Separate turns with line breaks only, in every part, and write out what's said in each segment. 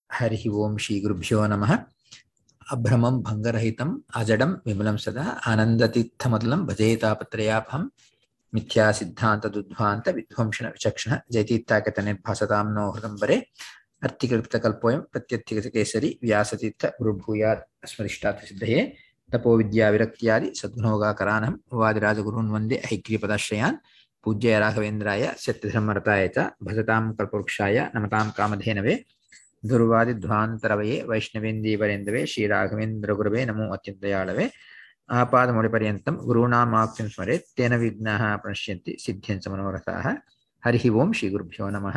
ಹರಿ ಓಂ ಶ್ರೀ ಗುರುಭ್ಯೋ ನಮಃ ಅಭ್ರಮಂ ಭಂಗರಹಿತಂ ಅಜಡಂ ವಿಮಲಂ ಸದಾ ಆನಂದತೀರ್ಥಮದಲಂ ಭಜೇತಾಪತ್ರಯಾಪಹಂ ಮಿಥ್ಯಾ ಸಿದ್ಧಾಂತ ದುಧ್ವಾಂತ ವಿಧ್ವಂಸನ ವಿಚಕ್ಷಣ ಜಯತೀರ್ಥಾಕತ ನಿರ್ಭಾಸತಾಂ ನೋ ಹೃದಂಬರೆ ಅರ್ಥಿಕೃತ ಕಲ್ಪೋಯಂ ಪ್ರತ್ಯರ್ಥಿಗತ ಕೇಸರಿ ವ್ಯಾಸತೀರ್ಥ ಗುರುಭೂಯಾತ್ ಸ್ಮರಿಷ್ಟಾರ್ಥ ಸಿದ್ಧಯೇ ತಪೋ ವಿದ್ಯಾ ವಿರಕ್ತಿಯಾದಿ ಸದ್ಗುಣೋಗಾಕರಾನಹಂ ವಾದಿರಾಜಗುರುನ್ ವಂದೇ ಹೈಗ್ರೀಪದಾಶ್ರಯಾನ್ ಪೂಜ್ಯ ರಾಘವೇಂದ್ರಾಯ ಸತ್ಯಧರ್ಮರತಾಯ ಚ ಭಜತಾಂ ಕಲ್ಪವೃಕ್ಷಾಯ ನಮತಾಂ ಕಾಮಧೇನವೇ ದುರ್ವಾದಿಧ್ವಾಂತರವಯೇ ವೈಷ್ಣವೇಂದೀವರೆಂದವೇ ಶ್ರೀರಾಘವೇಂದ್ರ ಗುರುವೇ ನಮೋ ಅತ್ಯಂತಯಾಳವೇ ಆಪಾದಮೌಳಿಪರ್ಯಂತಂ ಗುರುಣಾಮಾಕ್ತಿಂ ಸ್ಮರೇತ್ ತೇನ ವಿಘ್ನಾಃ ಪ್ರಣಶ್ಯಂತಿ ಸಿದ್ಧ್ಯಂಚ ಮನೋರಥಾಃ ಹರಿ ಓಂ ಶ್ರೀ ಗುರುಭ್ಯೋ ನಮಃ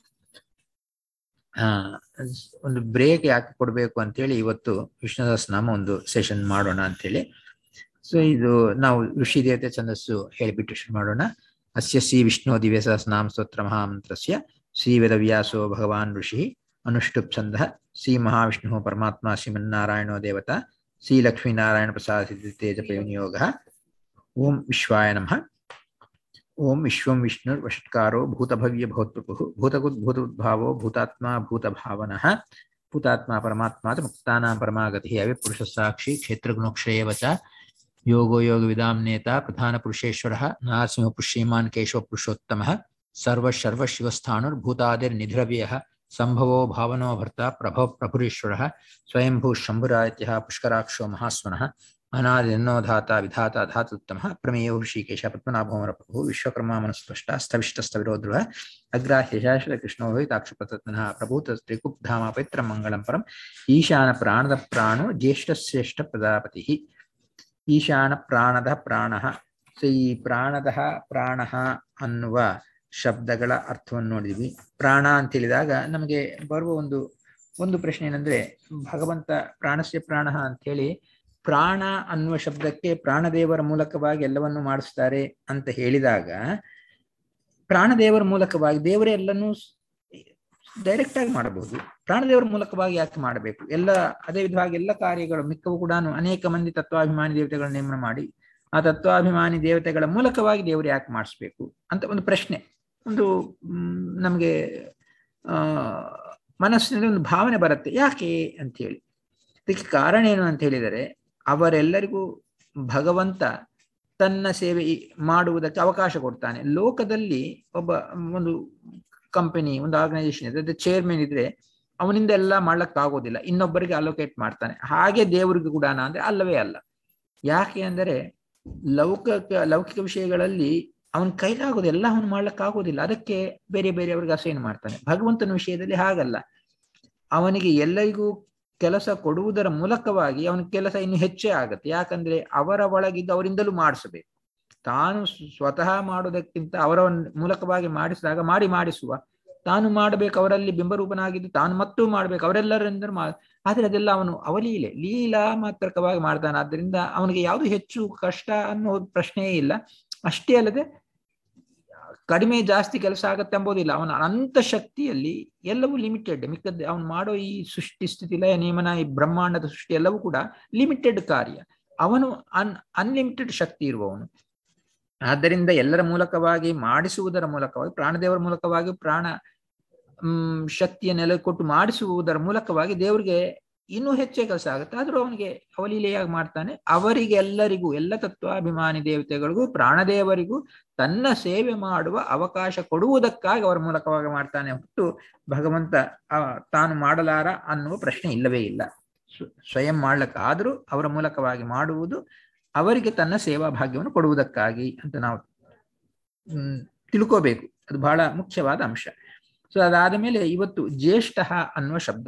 ಆ ಒಂದು ಬ್ರೇಕ್ ಯಾಕೆ ಕೊಡಬೇಕು ಅಂತೇಳಿ ಇವತ್ತು ವಿಷ್ಣು ಸಹಸ್ರನಾಮ ಒಂದು ಸೆಷನ್ ಮಾಡೋಣ ಅಂತೇಳಿ ಸೊ ಇದು ನಾವು ಋಷಿ ದೇವತೆ ಛಂದಸ್ಸು ಹೇಳಿಬಿಟ್ಟು ಶುರು ಮಾಡೋಣ ಅಸ್ಯ ಶ್ರೀ ವಿಷ್ಣು ದಿವ್ಯ ಸಹಸ್ರನಾಮ ಸ್ತೋತ್ರ ಮಹಾಮಂತ್ರಸ್ಯ ಶ್ರೀ ವೇದವ್ಯಾಸೋ ಭಗವಾನ್ ಋಷಿ ಅನುಷ್ಠುಪ್ ಛಂದ ಶ್ರೀ ಮಹಾವಿಷ್ಣು ಪರಮಾತ್ಮ ಶ್ರೀಮನ್ನಾರಾಯಣೋ ದೇವತಾ ಶ್ರೀ ಲಕ್ಷ್ಮೀನಾರಾಯಣ ಪ್ರಸಾದ ತೇಜ ಪ್ರಯೋಗ ಓಂ ವಿಶ್ವಾಯ ನಮಃ ಓಂ ವಿಶ್ವಂ ವಿಷ್ಣುರ್ ವಷಟ್ಕಾರೋ ಭೂತಭವ್ಯ ಭೂತ್ಪ್ರಭು ಭೂತಗುದ್ಭೂತೋದ್ಭಾವೋ ಭೂತಾತ್ಮ ಭೂತಭಾವನಃ ಭೂತಾತ್ಮ ಪರಮಾತ್ಮ ಮುಕ್ತಾನಾಂ ಪರಮಾಗತಿ ಅವೇ ಪುರುಷ ಸಾಕ್ಷಿ ಕ್ಷೇತ್ರಗುಣೋಕ್ಷಯೇವ ಚ ಯೋಗೋ ಯೋಗ ವಿದಾಂ ನೇತಾ ಪ್ರಧಾನ ಪುರುಷೇಶ್ವರ ನರಸಿಂಹ ಪುಷ್ಯಮಾನ್ ಕೇಶವ ಪುರುಷೋತ್ತಮ ಸರ್ವ ಸರ್ವ ಶಿವಸ್ಥಾಣುರ್ಭೂತಾದಿರ್ನಿಧಿರವ್ಯಯ ಸಂಭವೋ ಭಾವನೋ ಭರ್ತ ಪ್ರಭವ ಪ್ರಭುರೀಶ್ವರ ಸ್ವಯಂಭೂ ಶಂಭುರಾತ್ಯ ಪುಷ್ಕರಾಕ್ಷೋ ಮಹಾಸ್ವನಃ ಅನಾದಿನ್ನೋ ಧಾತ ವಿಧಾತ ಧಾತುತ್ತಮ ಪ್ರಮೇಯೋ ಋಷಿಕೇಶ ಪದ್ಮನಾಭೋಮರ ಪ್ರಭು ವಿಶ್ವಕರ್ಮ ಮನಸ್ಪಷ್ಟ ಸ್ಥವಿಷ್ಟಸ್ಥವಿರೋಧ್ರುವ ಅಗ್ರಾಹ್ಯ ಶಾಶ್ವತ ಕೃಷ್ಣೋ ಹಿತಾಕ್ಷಪತತ್ನಃ ಪ್ರಭೂತ ತ್ರಿಕುಬ್ಧಾಮ ಪವಿತ್ರ ಮಂಗಳಂ ಪರಂ ಈಶಾನ ಪ್ರಾಣದ ಪ್ರಾಣೋ ಜ್ಯೇಷ್ಠಶ್ರೇಷ್ಠ ಪ್ರಜಾಪತಿ ಈಶಾನ ಪ್ರಾಣದ ಪ್ರಾಣ ಸೊ ಈ ಪ್ರಾಣದ ಪ್ರಾಣ ಅನ್ನುವ ಶಬ್ದಗಳ ಅರ್ಥವನ್ನು ನೋಡಿದ್ವಿ ಪ್ರಾಣ ಅಂತ ಹೇಳಿದಾಗ ನಮಗೆ ಬರುವ ಒಂದು ಒಂದು ಪ್ರಶ್ನೆ ಏನಂದ್ರೆ ಭಗವಂತ ಪ್ರಾಣಸ್ಯ ಪ್ರಾಣ ಅಂತ ಹೇಳಿ ಪ್ರಾಣ ಅನ್ನುವ ಶಬ್ದಕ್ಕೆ ಪ್ರಾಣದೇವರ ಮೂಲಕವಾಗಿ ಎಲ್ಲವನ್ನು ಮಾಡಿಸ್ತಾರೆ ಅಂತ ಹೇಳಿದಾಗ ಪ್ರಾಣದೇವರ ಮೂಲಕವಾಗಿ ದೇವರೇ ಎಲ್ಲನೂ ಡೈರೆಕ್ಟ್ ಆಗಿ ಮಾಡಬಹುದು ಪ್ರಾಣದೇವರ ಮೂಲಕವಾಗಿ ಯಾಕೆ ಮಾಡಬೇಕು ಎಲ್ಲ ಅದೇ ವಿಧವಾಗಿ ಎಲ್ಲ ಕಾರ್ಯಗಳು ಮಿಕ್ಕವು ಕೂಡ ಅನೇಕ ಮಂದಿ ತತ್ವಾಭಿಮಾನಿ ದೇವತೆಗಳ ನೇಮನ ಮಾಡಿ ಆ ತತ್ವಾಭಿಮಾನಿ ದೇವತೆಗಳ ಮೂಲಕವಾಗಿ ದೇವರು ಯಾಕೆ ಮಾಡಿಸ್ಬೇಕು ಅಂತ ಒಂದು ಪ್ರಶ್ನೆ ಒಂದು ನಮಗೆ ಆ ಮನಸ್ಸಿನಲ್ಲಿ ಒಂದು ಭಾವನೆ ಬರುತ್ತೆ ಯಾಕೆ ಅಂತ ಹೇಳಿ ಇದಕ್ಕೆ ಕಾರಣ ಏನು ಅಂತ ಹೇಳಿದರೆ ಅವರೆಲ್ಲರಿಗೂ ಭಗವಂತ ತನ್ನ ಸೇವೆ ಮಾಡುವುದಕ್ಕೆ ಅವಕಾಶ ಕೊಡ್ತಾನೆ ಲೋಕದಲ್ಲಿ ಒಬ್ಬ ಒಂದು ಕಂಪನಿ ಒಂದು ಆರ್ಗನೈಸೇಷನ್ ಇದೆ ಚೇರ್ಮನ್ ಇದ್ರೆ ಅವನಿಂದ ಎಲ್ಲ ಮಾಡ್ಲಕ್ಕಾಗೋದಿಲ್ಲ ಇನ್ನೊಬ್ಬರಿಗೆ ಅಲೋಕೇಟ್ ಮಾಡ್ತಾನೆ ಹಾಗೆ ದೇವರಿಗೂ ಕೂಡ ಅಂದ್ರೆ ಅಲ್ಲವೇ ಅಲ್ಲ ಯಾಕೆ ಅಂದರೆ ಲೌಕಿಕ ಲೌಕಿಕ ವಿಷಯಗಳಲ್ಲಿ ಅವನ ಕೈಲಾಗೋದು ಎಲ್ಲ ಅವನು ಮಾಡ್ಲಿಕ್ಕಾಗೋದಿಲ್ಲ ಅದಕ್ಕೆ ಬೇರೆ ಬೇರೆಯವ್ರಿಗೆ ಅಸೈನ್ ಮಾಡ್ತಾನೆ ಭಗವಂತನ ವಿಷಯದಲ್ಲಿ ಹಾಗಲ್ಲ ಅವನಿಗೆ ಎಲ್ಲರಿಗೂ ಕೆಲಸ ಕೊಡುವುದರ ಮೂಲಕವಾಗಿ ಅವನ ಕೆಲಸ ಇನ್ನು ಹೆಚ್ಚೇ ಆಗತ್ತೆ ಯಾಕಂದ್ರೆ ಅವರ ಒಳಗಿದ್ದು ಅವರಿಂದಲೂ ಮಾಡಿಸಬೇಕು ತಾನು ಸ್ವತಃ ಮಾಡೋದಕ್ಕಿಂತ ಅವರ ಮೂಲಕವಾಗಿ ಮಾಡಿಸಿದಾಗ ಮಾಡಿ ಮಾಡಿಸುವ ತಾನು ಮಾಡಬೇಕು ಅವರಲ್ಲಿ ಬಿಂಬರೂಪನಾಗಿದ್ದು ತಾನು ಮತ್ತೂ ಮಾಡ್ಬೇಕು ಅವರೆಲ್ಲರಿಂದ ಮಾ ಆದ್ರೆ ಅದೆಲ್ಲ ಅವನು ಅವಲೀಲೆ ಲೀಲಾ ಮಾತ್ರಕವಾಗಿ ಮಾಡ್ತಾನೆ ಆದ್ದರಿಂದ ಅವನಿಗೆ ಯಾವುದು ಹೆಚ್ಚು ಕಷ್ಟ ಅನ್ನೋ ಪ್ರಶ್ನೆಯೇ ಇಲ್ಲ ಅಷ್ಟೇ ಅಲ್ಲದೆ ಕಡಿಮೆ ಜಾಸ್ತಿ ಕೆಲಸ ಆಗತ್ತೆ ಎಂಬುದಿಲ್ಲ ಅವನ ಅನಂತ ಶಕ್ತಿಯಲ್ಲಿ ಎಲ್ಲವೂ ಲಿಮಿಟೆಡ್ ಮಿಕ್ಕದ್ದು ಅವನು ಮಾಡೋ ಈ ಸೃಷ್ಟಿ ಸ್ಥಿತಿ ಲಯ ನಿಯಮನ ಈ ಬ್ರಹ್ಮಾಂಡದ ಸೃಷ್ಟಿ ಎಲ್ಲವೂ ಕೂಡ ಲಿಮಿಟೆಡ್ ಕಾರ್ಯ ಅವನು ಅನ್ ಅನ್ಲಿಮಿಟೆಡ್ ಶಕ್ತಿ ಇರುವವನು ಆದ್ದರಿಂದ ಎಲ್ಲರ ಮೂಲಕವಾಗಿ ಮಾಡಿಸುವುದರ ಮೂಲಕವಾಗಿ ಪ್ರಾಣದೇವರ ಮೂಲಕವಾಗಿ ಪ್ರಾಣ ಹ್ಮ್ ಶಕ್ತಿಯ ನೆಲೆ ಕೊಟ್ಟು ಮಾಡಿಸುವುದರ ಮೂಲಕವಾಗಿ ದೇವರಿಗೆ ಇನ್ನೂ ಹೆಚ್ಚೇ ಕೆಲಸ ಆಗುತ್ತೆ ಆದ್ರೂ ಅವನಿಗೆ ಅವಲೀಲೆಯಾಗಿ ಮಾಡ್ತಾನೆ ಅವರಿಗೆ ಎಲ್ಲರಿಗೂ ಎಲ್ಲ ತತ್ವಾಭಿಮಾನಿ ದೇವತೆಗಳಿಗೂ ಪ್ರಾಣದೇವರಿಗೂ ತನ್ನ ಸೇವೆ ಮಾಡುವ ಅವಕಾಶ ಕೊಡುವುದಕ್ಕಾಗಿ ಅವರ ಮೂಲಕವಾಗಿ ಮಾಡ್ತಾನೆ ಹೊರತು ಭಗವಂತ ತಾನು ಮಾಡಲಾರ ಅನ್ನುವ ಪ್ರಶ್ನೆ ಇಲ್ಲವೇ ಇಲ್ಲ ಸ್ವಯಂ ಮಾಡ್ಲಿಕ್ಕಾದ್ರೂ ಅವರ ಮೂಲಕವಾಗಿ ಮಾಡುವುದು ಅವರಿಗೆ ತನ್ನ ಸೇವಾ ಭಾಗ್ಯವನ್ನು ಕೊಡುವುದಕ್ಕಾಗಿ ಅಂತ ನಾವು ಹ್ಮ್ ತಿಳ್ಕೋಬೇಕು ಅದು ಬಹಳ ಮುಖ್ಯವಾದ ಅಂಶ ಸೊ ಅದಾದ ಮೇಲೆ ಇವತ್ತು ಜ್ಯೇಷ್ಠ ಅನ್ನುವ ಶಬ್ದ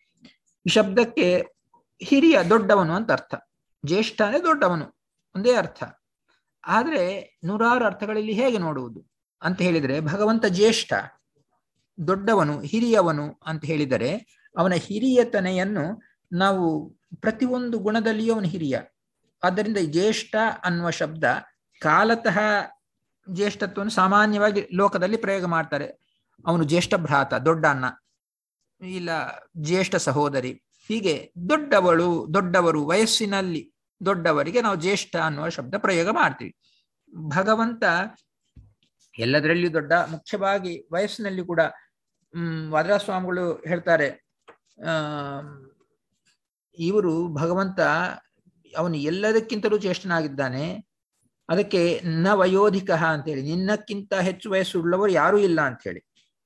ಈ ಶಬ್ದಕ್ಕೆ ಹಿರಿಯ ದೊಡ್ಡವನು ಅಂತ ಅರ್ಥ ಜ್ಯೇಷ್ಠ ಅಂದ್ರೆ ದೊಡ್ಡವನು ಒಂದೇ ಅರ್ಥ ಆದ್ರೆ ನೂರಾರು ಅರ್ಥಗಳಲ್ಲಿ ಹೇಗೆ ನೋಡುವುದು ಅಂತ ಹೇಳಿದ್ರೆ ಭಗವಂತ ಜ್ಯೇಷ್ಠ ದೊಡ್ಡವನು ಹಿರಿಯವನು ಅಂತ ಹೇಳಿದರೆ ಅವನ ಹಿರಿಯತನೆಯನ್ನು ನಾವು ಪ್ರತಿಯೊಂದು ಗುಣದಲ್ಲಿಯೂ ಅವನು ಹಿರಿಯ ಆದ್ದರಿಂದ ಜ್ಯೇಷ್ಠ ಅನ್ನುವ ಶಬ್ದ ಕಾಲತಃ ಜ್ಯೇಷ್ಠತ್ವವನ್ನು ಸಾಮಾನ್ಯವಾಗಿ ಲೋಕದಲ್ಲಿ ಪ್ರಯೋಗ ಮಾಡ್ತಾರೆ ಅವನು ಜ್ಯೇಷ್ಠ ಭ್ರಾತ ದೊಡ್ಡ ಅಣ್ಣ ಇಲ್ಲ ಜ್ಯೇಷ್ಠ ಸಹೋದರಿ ಹೀಗೆ ದೊಡ್ಡವಳು ದೊಡ್ಡವರು ವಯಸ್ಸಿನಲ್ಲಿ ದೊಡ್ಡವರಿಗೆ ನಾವು ಜ್ಯೇಷ್ಠ ಅನ್ನುವ ಶಬ್ದ ಪ್ರಯೋಗ ಮಾಡ್ತೀವಿ ಭಗವಂತ ಎಲ್ಲದರಲ್ಲಿಯೂ ದೊಡ್ಡ ಮುಖ್ಯವಾಗಿ ವಯಸ್ಸಿನಲ್ಲಿ ಕೂಡ ಹ್ಮ್ ವರದಾಸ್ವಾಮಿಗಳು ಹೇಳ್ತಾರೆ ಆ ಇವರು ಭಗವಂತ ಅವನು ಎಲ್ಲದಕ್ಕಿಂತಲೂ ಜ್ಯೇಷ್ಠನಾಗಿದ್ದಾನೆ ಅದಕ್ಕೆ ನ ವಯೋಧಿಕ ಅಂತೇಳಿ ನಿನ್ನಕ್ಕಿಂತ ಹೆಚ್ಚು ವಯಸ್ಸುಳ್ಳವರು ಯಾರೂ ಇಲ್ಲ ಅಂತ ಹೇಳಿ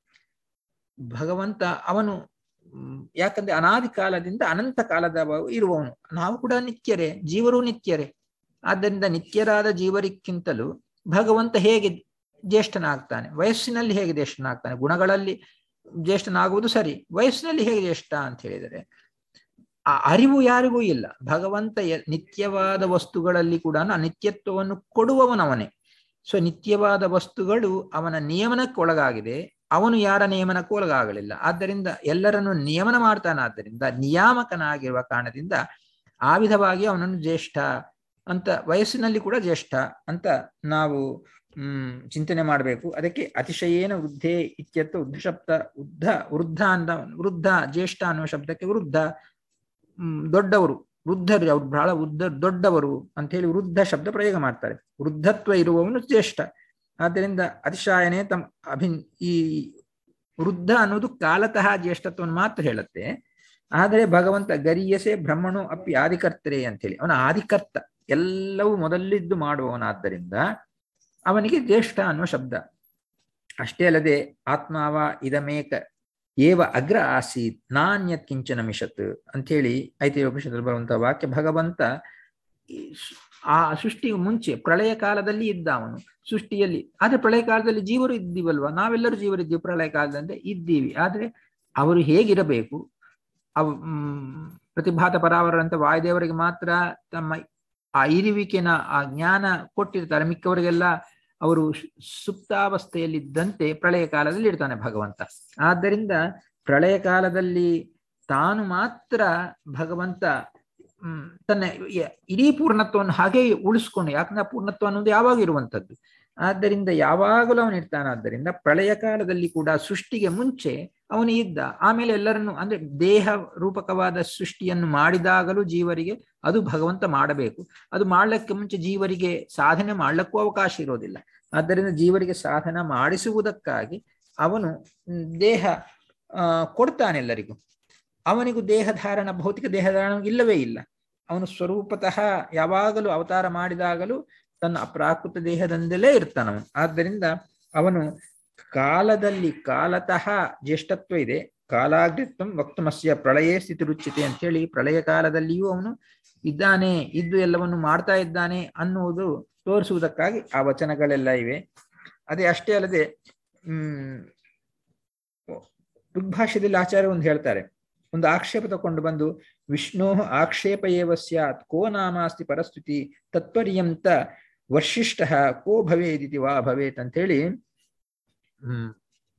ಭಗವಂತ ಅವನು ಮ್, ಯಾಕಂದ್ರೆ ಅನಾದಿ ಕಾಲದಿಂದ ಅನಂತ ಕಾಲದ ಇರುವವನು ನಾವು ಕೂಡ ನಿತ್ಯರೇ ಜೀವರು ನಿತ್ಯರೇ ಆದ್ದರಿಂದ ನಿತ್ಯರಾದ ಜೀವರಿಕ್ಕಿಂತಲೂ ಭಗವಂತ ಹೇಗೆ ಜ್ಯೇಷ್ಠನಾಗ್ತಾನೆ ವಯಸ್ಸಿನಲ್ಲಿ ಹೇಗೆ ಜ್ಯೇಷ್ಠನಾಗ್ತಾನೆ ಗುಣಗಳಲ್ಲಿ ಜ್ಯೇಷ್ಠನಾಗುವುದು ಸರಿ ವಯಸ್ಸಿನಲ್ಲಿ ಹೇಗೆ ಜ್ಯೇಷ್ಠ ಅಂತ ಹೇಳಿದರೆ ಆ ಅರಿವು ಯಾರಿಗೂ ಇಲ್ಲ ಭಗವಂತ ಎ- ನಿತ್ಯವಾದ ವಸ್ತುಗಳಲ್ಲಿ ಕೂಡ ಅನಿತ್ಯತ್ವವನ್ನು ಕೊಡುವವನವನೇ ಸೊ ನಿತ್ಯವಾದ ವಸ್ತುಗಳು ಅವನ ನಿಯಮನಕ್ಕೆ ಒಳಗಾಗಿದೆ ಅವನು ಯಾರ ನಿಯಮನಕ್ಕೂ ಒಳಗಾಗಲಿಲ್ಲ ಆದ್ದರಿಂದ ಎಲ್ಲರನ್ನು ನಿಯಮನ ಮಾಡ್ತಾನಾದ್ದರಿಂದ ನಿಯಾಮಕನಾಗಿರುವ ಕಾರಣದಿಂದ ಆ ವಿಧವಾಗಿ ಅವನನ್ನು ಜ್ಯೇಷ್ಠ ಅಂತ ವಯಸ್ಸಿನಲ್ಲಿ ಕೂಡ ಜ್ಯೇಷ್ಠ ಅಂತ ನಾವು ಹ್ಮ್ ಚಿಂತನೆ ಮಾಡಬೇಕು ಅದಕ್ಕೆ ಅತಿಶಯೇನ ವೃದ್ಧೇ ಇತ್ಯರ್ಥ ವೃದ್ಧ ಶಬ್ದ ವೃದ್ಧ ವೃದ್ಧ ಅಂತ ವೃದ್ಧ ಜ್ಯೇಷ್ಠ ಅನ್ನುವ ಶಬ್ದಕ್ಕೆ ವೃದ್ಧ ಹ್ಮ್ ದೊಡ್ಡವರು ವೃದ್ಧರು ಅವ್ರು ಬಹಳ ವೃದ್ಧ ದೊಡ್ಡವರು ಅಂತ ಹೇಳಿ ವೃದ್ಧ ಶಬ್ದ ಪ್ರಯೋಗ ಮಾಡ್ತಾರೆ ವೃದ್ಧತ್ವ ಇರುವವನು ಜ್ಯೇಷ್ಠ ಆದ್ದರಿಂದ ಅತಿಶಾಯನೆ ತಮ್ಮ ಅಭಿನ್ ಈ ವೃದ್ಧ ಅನ್ನೋದು ಕಾಲತಃ ಜ್ಯೇಷ್ಠತ್ವವನ್ನು ಮಾತ್ರ ಹೇಳುತ್ತೆ ಆದರೆ ಭಗವಂತ ಗರಿಯಸೆ ಬ್ರಹ್ಮಣು ಅಪ್ಪಿ ಆದಿಕರ್ತರೆ ಅಂತೇಳಿ ಅವನ ಆದಿಕರ್ತ ಎಲ್ಲವೂ ಮೊದಲಿದ್ದು ಮಾಡುವವನಾದ್ದರಿಂದ ಅವನಿಗೆ ಜ್ಯೇಷ್ಠ ಅನ್ನುವ ಶಬ್ದ ಅಷ್ಟೇ ಅಲ್ಲದೆ ಆತ್ಮಾವ ಇದಮೇಕ ಏವ ಅಗ್ರ ಆಸೀತ್ ನಾಣ್ಯತ್ ಕಿಂಚನ ಮಿಷತ್ ಅಂಥೇಳಿ ಐತಿಹ್ಯೋಪನಿಷತ್ತಲ್ಲಿ ಬರುವಂತಹ ವಾಕ್ಯ ಭಗವಂತ ಈ ಸು- ಆ ಸೃಷ್ಟಿಗೆ ಮುಂಚೆ ಪ್ರಳಯ ಕಾಲದಲ್ಲಿ ಇದ್ದ ಅವನು ಸೃಷ್ಟಿಯಲ್ಲಿ ಆದ್ರೆ ಪ್ರಳಯ ಕಾಲದಲ್ಲಿ ಜೀವರು ಇದ್ದೀವಲ್ವಾ ನಾವೆಲ್ಲರೂ ಜೀವರಿದ್ದೀವಿ ಪ್ರಳಯ ಕಾಲದಂತೆ ಇದ್ದೀವಿ ಆದ್ರೆ ಅವರು ಹೇಗಿರಬೇಕು ಅವ್ ಮ್, ಪ್ರತಿಭಾತ ಪರಾವರ ಅಂತ ವಾಯುದೇವರಿಗೆ ಮಾತ್ರ ತಮ್ಮ ಆ ಇರುವಿಕೆನ ಆ ಜ್ಞಾನ ಕೊಟ್ಟಿರ್ತಾರೆ ಮಿಕ್ಕವರಿಗೆಲ್ಲ ಅವರು ಶು- ಸುಪ್ತಾವಸ್ಥೆಯಲ್ಲಿದ್ದಂತೆ ಪ್ರಳಯ ಕಾಲದಲ್ಲಿ ಇರ್ತಾನೆ ಭಗವಂತ ಆದ್ದರಿಂದ ಪ್ರಳಯ ಕಾಲದಲ್ಲಿ ತಾನು ಮಾತ್ರ ಭಗವಂತ ಹ್ಮ್ ತನ್ನ ಯ- ಇಡೀ ಪೂರ್ಣತ್ವವನ್ನು ಹಾಗೆ ಉಳಿಸ್ಕೊಂಡು ಯಾಕಂದ್ರೆ ಆ ಪೂರ್ಣತ್ವ ಅನ್ನೋದು ಯಾವಾಗ ಇರುವಂತದ್ದು ಆದ್ದರಿಂದ ಯಾವಾಗಲೂ ಅವನು ಇರ್ತಾನಾದ್ದರಿಂದ ಪ್ರಳಯ ಕಾಲದಲ್ಲಿ ಕೂಡ ಸೃಷ್ಟಿಗೆ ಮುಂಚೆ ಅವನು ಇದ್ದ ಆಮೇಲೆ ಎಲ್ಲರನ್ನು ಅಂದ್ರೆ ದೇಹ ರೂಪಕವಾದ ಸೃಷ್ಟಿಯನ್ನು ಮಾಡಿದಾಗಲೂ ಜೀವರಿಗೆ ಅದು ಭಗವಂತ ಮಾಡಬೇಕು ಅದು ಮಾಡ್ಲಿಕ್ಕೆ ಮುಂಚೆ ಜೀವರಿಗೆ ಸಾಧನೆ ಮಾಡ್ಲಿಕ್ಕೂ ಅವಕಾಶ ಇರೋದಿಲ್ಲ ಆದ್ದರಿಂದ ಜೀವರಿಗೆ ಸಾಧನ ಮಾಡಿಸುವುದಕ್ಕಾಗಿ ಅವನು ಹ್ಮ್, ದೇಹ ಆ, ಕೊಡ್ತಾನೆ ಎಲ್ಲರಿಗೂ ಅವನಿಗೂ ದೇಹಧಾರಣ ಭೌತಿಕ ದೇಹಧಾರಣ ಇಲ್ಲವೇ ಇಲ್ಲ ಅವನು ಸ್ವರೂಪತಃ ಯಾವಾಗಲೂ ಅವತಾರ ಮಾಡಿದಾಗಲೂ ತನ್ನ ಅಪ್ರಾಕೃತ ದೇಹದಿಂದಲೇ ಇರ್ತಾನವನು ಆದ್ದರಿಂದ ಅವನು ಕಾಲದಲ್ಲಿ ಕಾಲತಃ ಜ್ಯೇಷ್ಠತ್ವ ಇದೆ ಕಾಲಾಗ್ರಿತ್ವಂ ವಕ್ತಮಸ್ಯ ಪ್ರಳಯೇ ಸ್ಥಿತಿ ರುಚ್ಯತೆ ಅಂತ ಹೇಳಿ ಪ್ರಳಯ ಕಾಲದಲ್ಲಿಯೂ ಅವನು ಇದ್ದಾನೆ ಇದ್ದು ಎಲ್ಲವನ್ನು ಮಾಡ್ತಾ ಇದ್ದಾನೆ ಅನ್ನುವುದು ತೋರಿಸುವುದಕ್ಕಾಗಿ ಆ ವಚನಗಳೆಲ್ಲ ಇವೆ ಅದೇ ಅಷ್ಟೇ ಅಲ್ಲದೆ ಹ್ಮ್ ಋಗ್ಭಾಷ್ಯದಲ್ಲಿ ಆಚಾರ್ಯ ಒಂದು ಹೇಳ್ತಾರೆ ಒಂದು ಆಕ್ಷೇಪ ತಕೊಂಡು ಬಂದು ವಿಷ್ಣೋ ಆಕ್ಷೇಪ ಏವ ಸ್ಯಾತ್ ಕೋ ನಾಮಾಸ್ತಿ ಪರಸ್ತುತಿ ತತ್ಪರ್ಯಂತ ವರ್ಷಿಷ್ಟ ಕೋ ಭವೇದಿತಿ ವಾ ಭವೇತ್ ಅಂತ ಹೇಳಿ ಹ್ಮ್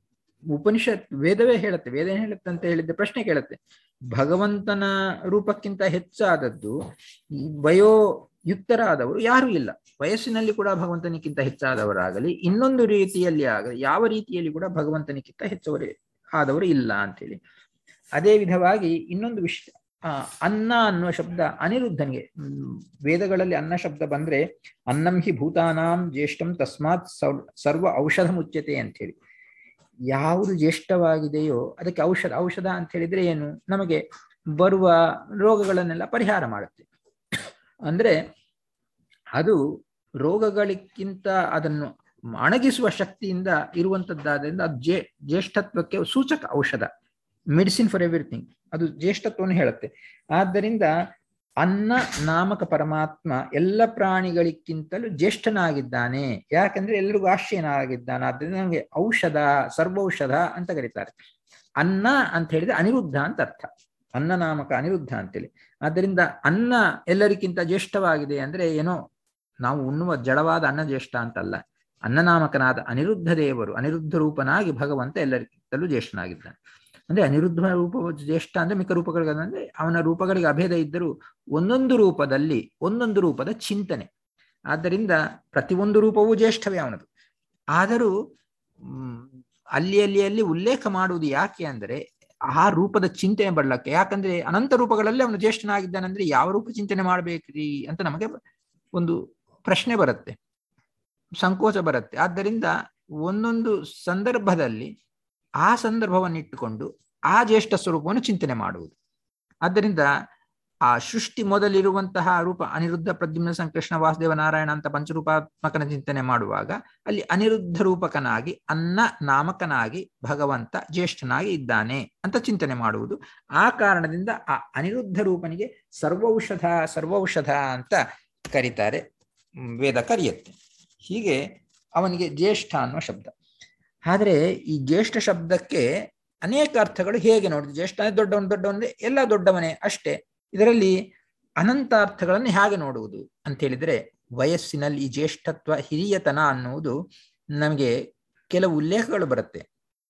ಉಪನಿಷತ್ ವೇದವೇ ಹೇಳುತ್ತೆ ವೇದ ಏನ್ ಹೇಳುತ್ತೆ ಅಂತ ಹೇಳಿದ್ದೆ ಪ್ರಶ್ನೆ ಕೇಳುತ್ತೆ ಭಗವಂತನ ರೂಪಕ್ಕಿಂತ ಹೆಚ್ಚಾದದ್ದು ಈ ವಯೋಯುಕ್ತರಾದವರು ಯಾರೂ ಇಲ್ಲ ವಯಸ್ಸಿನಲ್ಲಿ ಕೂಡ ಭಗವಂತನಿಗಿಂತ ಹೆಚ್ಚಾದವರಾಗಲಿ ಇನ್ನೊಂದು ರೀತಿಯಲ್ಲಿ ಆಗಲಿ ಯಾವ ರೀತಿಯಲ್ಲಿ ಕೂಡ ಭಗವಂತನಿಗಿಂತ ಹೆಚ್ಚವರೇ ಆದವರು ಇಲ್ಲ ಅಂತೇಳಿ ಅದೇ ವಿಧವಾಗಿ ಇನ್ನೊಂದು ವಿಷಯ ಆ, ಅನ್ನ ಅನ್ನುವ ಶಬ್ದ ಅನಿರುದ್ಧನಿಗೆ ಹ್ಮ್, ವೇದಗಳಲ್ಲಿ ಅನ್ನ ಶಬ್ದ ಬಂದ್ರೆ ಅನ್ನಂ ಹಿ ಭೂತಾನಾಂ ಜ್ಯೇಷ್ಠಂ ತಸ್ಮಾತ್ ಸೌ- ಸರ್ವ ಔಷಧ ಮುಚ್ಯತೆ ಅಂತ ಹೇಳಿ ಯಾವುದು ಜ್ಯೇಷ್ಠವಾಗಿದೆಯೋ ಅದಕ್ಕೆ ಔಷಧ ಔಷಧ ಅಂತ ಹೇಳಿದ್ರೆ ಏನು ನಮಗೆ ಬರುವ ರೋಗಗಳನ್ನೆಲ್ಲ ಪರಿಹಾರ ಮಾಡುತ್ತೆ ಅಂದ್ರೆ ಅದು ರೋಗಗಳಿಗಿಂತ ಅದನ್ನು ಅಣಗಿಸುವ ಶಕ್ತಿಯಿಂದ ಇರುವಂತದ್ದಾದ್ರಿಂದ ಅದು ಜೇ ಜ್ಯೇಷ್ಠತ್ವಕ್ಕೆ ಸೂಚಕ ಔಷಧ ಮೆಡಿಸಿನ್ ಫಾರ್ ಎವ್ರಿಥಿಂಗ್ ಅದು ಜ್ಯೇಷ್ಠತ್ವವನ್ನು ಹೇಳುತ್ತೆ ಆದ್ದರಿಂದ ಅನ್ನ ನಾಮಕ ಪರಮಾತ್ಮ ಎಲ್ಲ ಪ್ರಾಣಿಗಳಿಗಿಂತಲೂ ಜ್ಯೇಷ್ಠನಾಗಿದ್ದಾನೆ ಯಾಕಂದ್ರೆ ಎಲ್ರಿಗೂ ಆಶ್ರಯನಾಗಿದ್ದಾನೆ ಆದ್ದರಿಂದ ನಮಗೆ ಔಷಧ ಸರ್ವೌಷಧ ಅಂತ ಕರೀತಾರೆ ಅನ್ನ ಅಂತ ಹೇಳಿದ್ರೆ ಅನಿರುದ್ಧ ಅಂತ ಅರ್ಥ ಅನ್ನ ನಾಮಕ ಅನಿರುದ್ಧ ಅಂತೇಳಿ ಆದ್ದರಿಂದ ಅನ್ನ ಎಲ್ಲರಿಗಿಂತ ಜ್ಯೇಷ್ಠವಾಗಿದೆ ಅಂದ್ರೆ ಏನೋ ನಾವು ಉಣ್ಣುವ ಜಡವಾದ ಅನ್ನ ಜ್ಯೇಷ್ಠ ಅಂತಲ್ಲ ಅನ್ನನಾಮಕನಾದ ಅನಿರುದ್ಧ ದೇವರು ಅನಿರುದ್ಧ ರೂಪನಾಗಿ ಭಗವಂತ ಎಲ್ಲರಿಗಿಂತಲೂ ಜ್ಯೇಷ್ಠನಾಗಿದ್ದಾನೆ ಅಂದ್ರೆ ಅನಿರುದ್ಧ ರೂಪ ಜ್ಯೇಷ್ಠ ಅಂದ್ರೆ ಮಿಕ್ಕ ರೂಪಗಳಿಗಂದ್ರೆ ಅವನ ರೂಪಗಳಿಗೆ ಅಭೇದ ಇದ್ದರೂ ಒಂದೊಂದು ರೂಪದಲ್ಲಿ ಒಂದೊಂದು ರೂಪದ ಚಿಂತನೆ ಆದ್ದರಿಂದ ಪ್ರತಿಯೊಂದು ರೂಪವೂ ಜ್ಯೇಷ್ಠವೇ ಅವನದು ಆದರೂ ಹ್ಮ್, ಅಲ್ಲಿ ಅಲ್ಲಿ ಅಲ್ಲಿ ಉಲ್ಲೇಖ ಮಾಡುವುದು ಯಾಕೆ ಅಂದರೆ ಆ ರೂಪದ ಚಿಂತನೆ ಬರ್ಲಕ್ಕೆ ಯಾಕಂದ್ರೆ ಅನಂತ ರೂಪಗಳಲ್ಲಿ ಅವನು ಜ್ಯೇಷ್ಠನಾಗಿದ್ದಾನಂದ್ರೆ ಯಾವ ರೂಪ ಚಿಂತನೆ ಮಾಡ್ಬೇಕ್ರಿ ಅಂತ ನಮಗೆ ಒಂದು ಪ್ರಶ್ನೆ ಬರುತ್ತೆ ಸಂಕೋಚ ಬರುತ್ತೆ ಆದ್ದರಿಂದ ಒಂದೊಂದು ಸಂದರ್ಭದಲ್ಲಿ ಆ ಸಂದರ್ಭವನ್ನು ಇಟ್ಟುಕೊಂಡು ಆ ಜ್ಯೇಷ್ಠ ಸ್ವರೂಪವನ್ನು ಚಿಂತನೆ ಮಾಡುವುದು ಆದ್ದರಿಂದ ಆ ಸೃಷ್ಟಿ ಮೊದಲಿರುವಂತಹ ರೂಪ ಅನಿರುದ್ಧ ಪ್ರದ್ಯುಮ್ನ ಸಂಕೃಷ್ಣ ವಾಸುದೇವ ನಾರಾಯಣ ಅಂತ ಪಂಚರೂಪಾತ್ಮಕನ ಚಿಂತನೆ ಮಾಡುವಾಗ ಅಲ್ಲಿ ಅನಿರುದ್ಧ ರೂಪಕನಾಗಿ ಅನ್ನ ನಾಮಕನಾಗಿ ಭಗವಂತ ಜ್ಯೇಷ್ಠನಾಗಿ ಇದ್ದಾನೆ ಅಂತ ಚಿಂತನೆ ಮಾಡುವುದು ಆ ಕಾರಣದಿಂದ ಆ ಅನಿರುದ್ಧ ರೂಪನಿಗೆ ಸರ್ವೌಷಧ ಸರ್ವೌಷಧ ಅಂತ ಕರೀತಾರೆ ವೇದ ಕರೆಯುತ್ತೆ ಹೀಗೆ ಅವನಿಗೆ ಜ್ಯೇಷ್ಠ ಅನ್ನುವ ಶಬ್ದ ಆದರೆ ಈ ಜ್ಯೇಷ್ಠ ಶಬ್ದಕ್ಕೆ ಅನೇಕ ಅರ್ಥಗಳು ಹೇಗೆ ನೋಡಿದ್ರೆ ಜ್ಯೇಷ್ಠ ದೊಡ್ಡವನು ದೊಡ್ಡವನೇ ಎಲ್ಲ ದೊಡ್ಡವನೇ ಅಷ್ಟೇ ಇದರಲ್ಲಿ ಅನಂತ ಅರ್ಥಗಳನ್ನು ಹೇಗೆ ನೋಡುವುದು ಅಂತ ಹೇಳಿದ್ರೆ ವಯಸ್ಸಿನಲ್ಲಿ ಈ ಜ್ಯೇಷ್ಠತ್ವ ಹಿರಿಯತನ ಅನ್ನುವುದು ನಮಗೆ ಕೆಲವು ಉಲ್ಲೇಖಗಳು ಬರುತ್ತೆ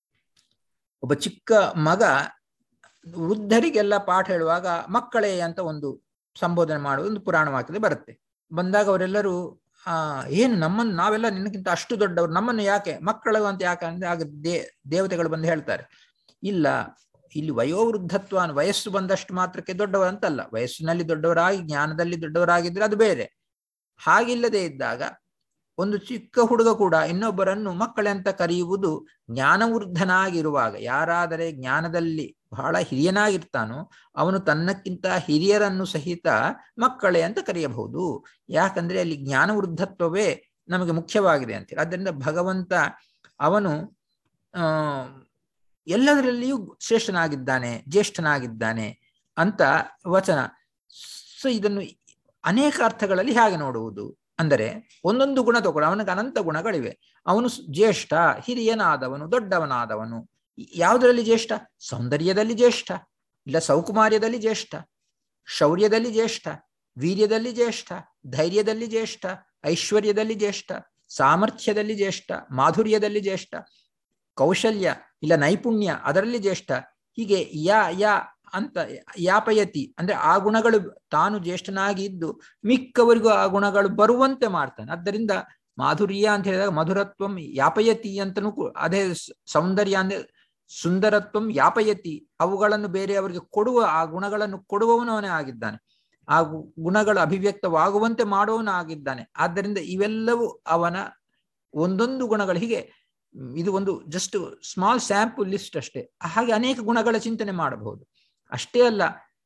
ಒಬ್ಬ ಚಿಕ್ಕ ಮಗ ವೃದ್ಧರಿಗೆಲ್ಲ ಪಾಠ ಹೇಳುವಾಗ ಮಕ್ಕಳೇ ಅಂತ ಒಂದು ಸಂಬೋಧನೆ ಮಾಡುವುದು ಒಂದು ಪುರಾಣ ವಾಕ್ಯದಲ್ಲಿ ಬರುತ್ತೆ ಬಂದಾಗ ಅವರೆಲ್ಲರೂ ಆ ಏನು ನಮ್ಮನ್ನು ನಾವೆಲ್ಲ ನಿನಗಿಂತ ಅಷ್ಟು ದೊಡ್ಡವರು ನಮ್ಮನ್ನು ಯಾಕೆ ಮಕ್ಕಳು ಅಂತ ಯಾಕೆ ಅಂದ್ರೆ ಆಗ ದೇ ದೇವತೆಗಳು ಬಂದು ಹೇಳ್ತಾರೆ ಇಲ್ಲ ಇಲ್ಲಿ ವಯೋವೃದ್ಧತ್ವ ವಯಸ್ಸು ಬಂದಷ್ಟು ಮಾತ್ರಕ್ಕೆ ದೊಡ್ಡವರು ಅಂತಲ್ಲ ವಯಸ್ಸಿನಲ್ಲಿ ದೊಡ್ಡವರಾಗಿ ಜ್ಞಾನದಲ್ಲಿ ದೊಡ್ಡವರಾಗಿದ್ರೆ ಅದು ಬೇರೆ ಹಾಗಿಲ್ಲದೆ ಇದ್ದಾಗ ಒಂದು ಚಿಕ್ಕ ಹುಡುಗ ಕೂಡ ಇನ್ನೊಬ್ಬರನ್ನು ಮಕ್ಕಳೇ ಅಂತ ಕರೆಯುವುದು ಜ್ಞಾನವೃದ್ಧನಾಗಿರುವಾಗ ಯಾರಾದರೆ ಜ್ಞಾನದಲ್ಲಿ ಬಹಳ ಹಿರಿಯನಾಗಿರ್ತಾನೋ ಅವನು ತನ್ನಕ್ಕಿಂತ ಹಿರಿಯರನ್ನು ಸಹಿತ ಮಕ್ಕಳೇ ಅಂತ ಕರೆಯಬಹುದು ಯಾಕಂದ್ರೆ ಅಲ್ಲಿ ಜ್ಞಾನವೃದ್ಧತ್ವವೇ ನಮಗೆ ಮುಖ್ಯವಾಗಿದೆ ಅಂತೇಳಿ ಆದ್ದರಿಂದ ಭಗವಂತ ಅವನು ಆ ಎಲ್ಲದರಲ್ಲಿಯೂ ಶ್ರೇಷ್ಠನಾಗಿದ್ದಾನೆ ಜ್ಯೇಷ್ಠನಾಗಿದ್ದಾನೆ ಅಂತ ವಚನ ಸೊ ಇದನ್ನು ಅನೇಕ ಅರ್ಥಗಳಲ್ಲಿ ಹೇಗೆ ನೋಡುವುದು ಅಂದರೆ ಒಂದೊಂದು ಗುಣ ತಗೊಂಡು ಅವನಿಗೆ ಅನಂತ ಗುಣಗಳಿವೆ ಅವನು ಜ್ಯೇಷ್ಠ ಹಿರಿಯನಾದವನು ದೊಡ್ಡವನಾದವನು ಯಾವುದರಲ್ಲಿ ಜ್ಯೇಷ್ಠ ಸೌಂದರ್ಯದಲ್ಲಿ ಜ್ಯೇಷ್ಠ ಇಲ್ಲ ಸೌಕುಮಾರ್ಯದಲ್ಲಿ ಜ್ಯೇಷ್ಠ ಶೌರ್ಯದಲ್ಲಿ ಜ್ಯೇಷ್ಠ ವೀರ್ಯದಲ್ಲಿ ಜ್ಯೇಷ್ಠ ಧೈರ್ಯದಲ್ಲಿ ಜ್ಯೇಷ್ಠ ಐಶ್ವರ್ಯದಲ್ಲಿ ಜ್ಯೇಷ್ಠ ಸಾಮರ್ಥ್ಯದಲ್ಲಿ ಜ್ಯೇಷ್ಠ ಮಾಧುರ್ಯದಲ್ಲಿ ಜ್ಯೇಷ್ಠ ಕೌಶಲ್ಯ ಇಲ್ಲ ನೈಪುಣ್ಯ ಅದರಲ್ಲಿ ಜ್ಯೇಷ್ಠ ಹೀಗೆ ಯಾ ಯಾ ಅಂತ ಯಾಪಯತಿ ಅಂದ್ರೆ ಆ ಗುಣಗಳು ತಾನು ಜ್ಯೇಷ್ಠನಾಗಿ ಇದ್ದು ಮಿಕ್ಕವರಿಗೂ ಆ ಗುಣಗಳು ಬರುವಂತೆ ಮಾಡ್ತಾನೆ ಆದ್ದರಿಂದ ಮಾಧುರ್ಯ ಅಂತ ಹೇಳಿದಾಗ ಮಧುರತ್ವಂ ಯಾಪಯತಿ ಅಂತನೂ ಅದೇ ಸೌಂದರ್ಯ ಅಂದ್ರೆ ಸುಂದರತ್ವಂ ಯಾಪಯತಿ ಅವುಗಳನ್ನು ಬೇರೆಯವರಿಗೆ ಕೊಡುವ ಆ ಗುಣಗಳನ್ನು ಕೊಡುವವನವನೇ ಆಗಿದ್ದಾನೆ ಆ ಗುಣಗಳು ಅಭಿವ್ಯಕ್ತವಾಗುವಂತೆ ಮಾಡುವವನು ಆಗಿದ್ದಾನೆ ಆದ್ದರಿಂದ ಇವೆಲ್ಲವೂ ಅವನ ಒಂದೊಂದು ಗುಣಗಳು ಹೀಗೆ ಇದು ಒಂದು ಜಸ್ಟ್ ಸ್ಮಾಲ್ ಸ್ಯಾಂಪಲ್ ಲಿಸ್ಟ್ ಅಷ್ಟೇ ಹಾಗೆ ಅನೇಕ ಗುಣಗಳ ಚಿಂತನೆ ಮಾಡಬಹುದು ಅಷ್ಟೇ ಅಲ್ಲ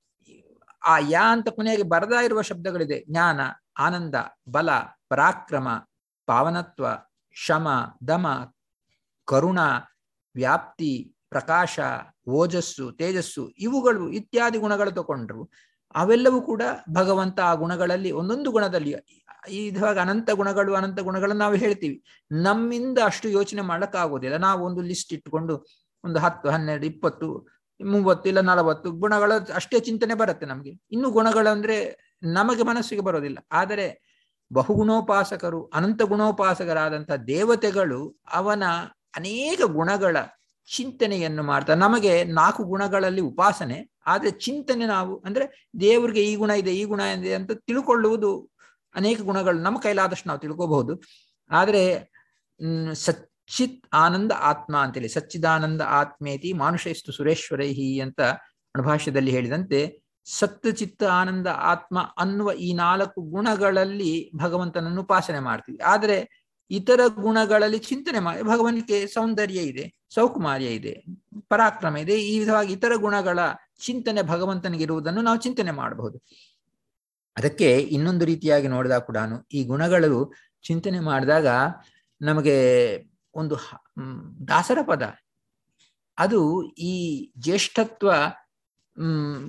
ಆ ಯಾ ಅಂತ ಕೊನೆಗೆ ಬರದಾ ಇರುವ ಶಬ್ದಗಳಿದೆ ಜ್ಞಾನ ಆನಂದ ಬಲ ಪರಾಕ್ರಮ ಪಾವನತ್ವ ಶಮ ದಮ ಕರುಣ ವ್ಯಾಪ್ತಿ ಪ್ರಕಾಶ ಓಜಸ್ಸು ತೇಜಸ್ಸು ಇವುಗಳು ಇತ್ಯಾದಿ ಗುಣಗಳು ತಗೊಂಡ್ರು ಅವೆಲ್ಲವೂ ಕೂಡ ಭಗವಂತ ಆ ಗುಣಗಳಲ್ಲಿ ಒಂದೊಂದು ಗುಣದಲ್ಲಿ ಇದಾಗ ಅನಂತ ಗುಣಗಳು ಅನಂತ ಗುಣಗಳನ್ನು ನಾವು ಹೇಳ್ತೀವಿ ನಮ್ಮಿಂದ ಅಷ್ಟು ಯೋಚನೆ ಮಾಡಕ್ಕಾಗೋದಿಲ್ಲ ನಾವು ಒಂದು ಲಿಸ್ಟ್ ಇಟ್ಕೊಂಡು ಒಂದು ಹತ್ತು ಹನ್ನೆರಡು ಇಪ್ಪತ್ತು ಮೂವತ್ತು ಇಲ್ಲ ನಲವತ್ತು ಗುಣಗಳ ಅಷ್ಟೇ ಚಿಂತನೆ ಬರುತ್ತೆ ನಮಗೆ ಇನ್ನು ಗುಣಗಳಂದ್ರೆ ನಮಗೆ ಮನಸ್ಸಿಗೆ ಬರೋದಿಲ್ಲ ಆದರೆ ಬಹುಗುಣೋಪಾಸಕರು ಅನಂತ ಗುಣೋಪಾಸಕರಾದಂತಹ ದೇವತೆಗಳು ಅವನ ಅನೇಕ ಗುಣಗಳ ಚಿಂತನೆಯನ್ನು ಮಾಡ್ತಾರೆ ನಮಗೆ ನಾಲ್ಕು ಗುಣಗಳಲ್ಲಿ ಉಪಾಸನೆ ಆದ್ರೆ ಚಿಂತನೆ ನಾವು ಅಂದ್ರೆ ದೇವರಿಗೆ ಈ ಗುಣ ಇದೆ ಈ ಗುಣ ಇದೆ ಅಂತ ತಿಳ್ಕೊಳ್ಳುವುದು ಅನೇಕ ಗುಣಗಳು ನಮ್ಮ ಕೈಲಾದಷ್ಟು ನಾವು ತಿಳ್ಕೋಬಹುದು ಆದ್ರೆ ಹ್ಮ್ ಸಚ್ಚಿತ್ ಆನಂದ ಆತ್ಮ ಅಂತೇಳಿ ಸಚ್ಚಿದಾನಂದ ಆತ್ಮೇತಿ ಮಾನುಷೇಸ್ತು ಸುರೇಶ್ವರೈಹಿ ಅಂತ ಅಣುಭಾಷ್ಯದಲ್ಲಿ ಹೇಳಿದಂತೆ ಸತ್ ಚಿತ್ತ ಆನಂದ ಆತ್ಮ ಅನ್ನುವ ಈ ನಾಲ್ಕು ಗುಣಗಳಲ್ಲಿ ಭಗವಂತನನ್ನು ಉಪಾಸನೆ ಮಾಡ್ತೀವಿ ಆದ್ರೆ ಇತರ ಗುಣಗಳಲ್ಲಿ ಚಿಂತನೆ ಮಾಡಿ ಭಗವಂತನಿಗೆ ಸೌಂದರ್ಯ ಇದೆ ಸೌಕುಮಾರ್ಯ ಇದೆ ಪರಾಕ್ರಮ ಇದೆ ಈ ವಿಧವಾಗಿ ಇತರ ಗುಣಗಳ ಚಿಂತನೆ ಭಗವಂತನಿಗೆ ಇರುವುದನ್ನು ನಾವು ಚಿಂತನೆ ಮಾಡಬಹುದು ಅದಕ್ಕೆ ಇನ್ನೊಂದು ರೀತಿಯಾಗಿ ನೋಡಿದಾಗ ಕೂಡ ಈ ಗುಣಗಳು ಚಿಂತನೆ ಮಾಡಿದಾಗ ನಮಗೆ ಒಂದು ದಾಸರ ಪದ ಅದು ಈ ಜ್ಯೇಷ್ಠತ್ವ ಹ್ಮ್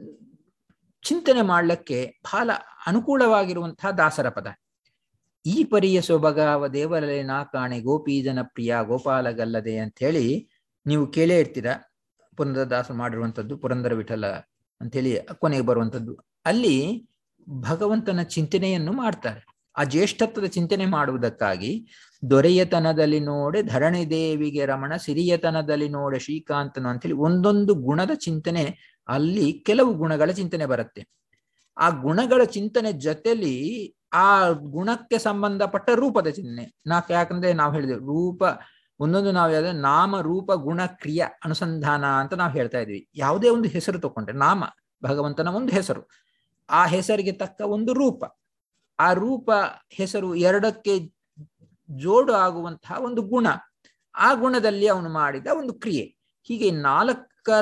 ಚಿಂತನೆ ಮಾಡಲಿಕ್ಕೆ ಬಹಳ ಅನುಕೂಲವಾಗಿರುವಂತಹ ದಾಸರ ಪದ ಈ ಪರಿಯ ಸೊಬಗಾವ ದೇವರಲೆ ನಾ ಕಾಣೆ ಗೋಪಿ ಜನ ಪ್ರಿಯ ಗೋಪಾಲಗಲ್ಲದೆ ಅಂತ ಹೇಳಿ ನೀವು ಕೇಳೇ ಇರ್ತೀರ ಪುರಂದರದಾಸ ಮಾಡಿರುವಂಥದ್ದು ಪುರಂದರ ವಿಠಲ ಅಂತೇಳಿ ಕೊನೆಗೆ ಬರುವಂಥದ್ದು ಅಲ್ಲಿ ಭಗವಂತನ ಚಿಂತನೆಯನ್ನು ಮಾಡ್ತಾರೆ ಆ ಜ್ಯೇಷ್ಠತ್ವದ ಚಿಂತನೆ ಮಾಡುವುದಕ್ಕಾಗಿ ದೊರೆಯತನದಲ್ಲಿ ನೋಡೆ ಧರಣಿ ದೇವಿಗೆ ರಮಣ ಸಿರಿಯತನದಲ್ಲಿ ನೋಡೆ ಶ್ರೀಕಾಂತನು ಅಂತೇಳಿ ಒಂದೊಂದು ಗುಣದ ಚಿಂತನೆ ಅಲ್ಲಿ ಕೆಲವು ಗುಣಗಳ ಚಿಂತನೆ ಬರುತ್ತೆ ಆ ಗುಣಗಳ ಚಿಂತನೆ ಜೊತೆಲಿ ಆ ಗುಣಕ್ಕೆ ಸಂಬಂಧಪಟ್ಟ ರೂಪದ ಚಿಂತನೆ ನಾಕ್ ಯಾಕಂದ್ರೆ ನಾವು ಹೇಳಿದೆವು ರೂಪ ಒಂದೊಂದು ನಾವು ಯಾವ್ದು ನಾಮ ರೂಪ ಗುಣ ಕ್ರಿಯಾ ಅನುಸಂಧಾನ ಅಂತ ನಾವು ಹೇಳ್ತಾ ಇದ್ವಿ ಯಾವುದೇ ಒಂದು ಹೆಸರು ತಗೊಂಡ್ರೆ ನಾಮ ಭಗವಂತನ ಒಂದು ಹೆಸರು ಆ ಹೆಸರಿಗೆ ತಕ್ಕ ಒಂದು ರೂಪ ಆ ರೂಪ ಹೆಸರು ಎರಡಕ್ಕೆ ಜೋಡು ಆಗುವಂತಹ ಒಂದು ಗುಣ ಆ ಗುಣದಲ್ಲಿ ಅವನು ಮಾಡಿದ ಒಂದು ಕ್ರಿಯೆ ಹೀಗೆ ನಾಲ್ಕ ನಾಮರೂಪಕರ